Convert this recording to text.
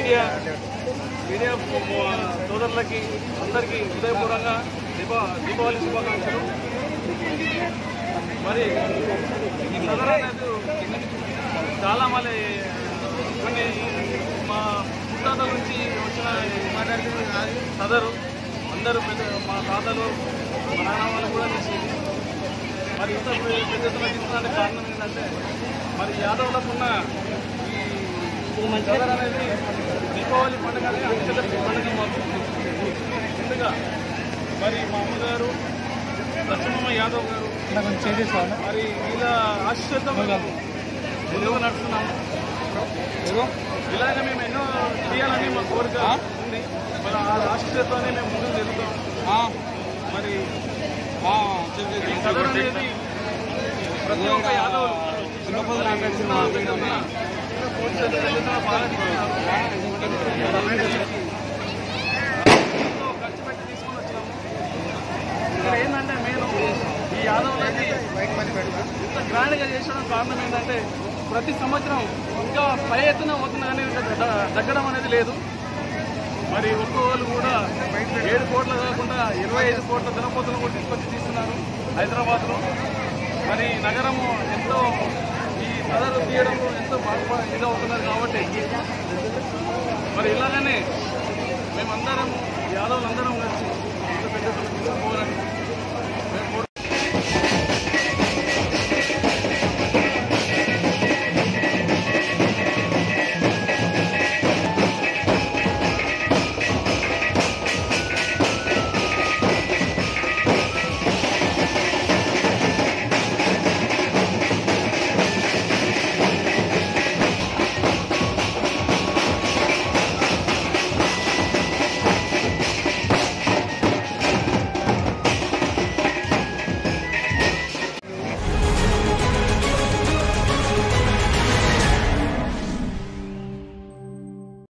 media media సోదరులకి అందరికీ హృదయపూర్వకంగా దీప దీపావళి శుభాకాంక్షలు మరి ఈ సదరు అనేది చాలా మళ్ళీ కొన్ని మా ముత్తాతల నుంచి వచ్చిన ఈ సదరు అందరూ పెద్ద మా తాతలు మా నాన్న వాళ్ళు కూడా చేసింది మరి ఇంత పెద్ద ఎత్తున తీసుకున్న కారణం ఏంటంటే మరి యాదవులకున్న ఈ సదరు అనేది దీపావళి పండుగ అనేది అత్యంత పండుగ మాకు ముందుగా మరి మా అమ్మగారు లక్ష్మమ్మ యాదవ్ గారు మరి వీళ్ళ ఆశీస్సులతో మేము ముందుకు నడుస్తున్నాము ఇలాగే మేము ఎన్నో చేయాలని మా కోరిక ఉంది మరి ఆ ఆశీస్సులతోనే మేము ముందుకు జరుగుతాం మరి ఈ సదరు అనేది ప్రతి ఒక్క యాదవ్ చిన్న పెద్ద ఉన్న పోలీసులు పెద్దగా బాగా ఎంతో ఖర్చు పెట్టి తీసుకొని వచ్చినాము ఇక్కడ ఏంటంటే నేను ఈ యాదవులకి ఇంత గ్రాండ్గా చేసడం కారణం ఏంటంటే ప్రతి సంవత్సరం ఇంకా పై ఎత్తున అవుతున్నా కానీ ఇంకా ద- తగ్గడం అనేది లేదు మరి ఒక్కోళ్ళు కూడా ఏడు కోట్ల కాకుండా ఇరవై ఐదు కోట్ల దినపోతులు కూడా తీసుకొచ్చి తీస్తున్నారు హైదరాబాద్లో మరి నగరము ఎంతో ఈ సదరు తీయడంలో ఎంతో బాగా ఇది అవుతున్నారు కాబట్టి మరి ఇలాగనే మేమందరం యాదవులందరం కలిసి ఇంత పెద్ద తీసుకుపోవాలని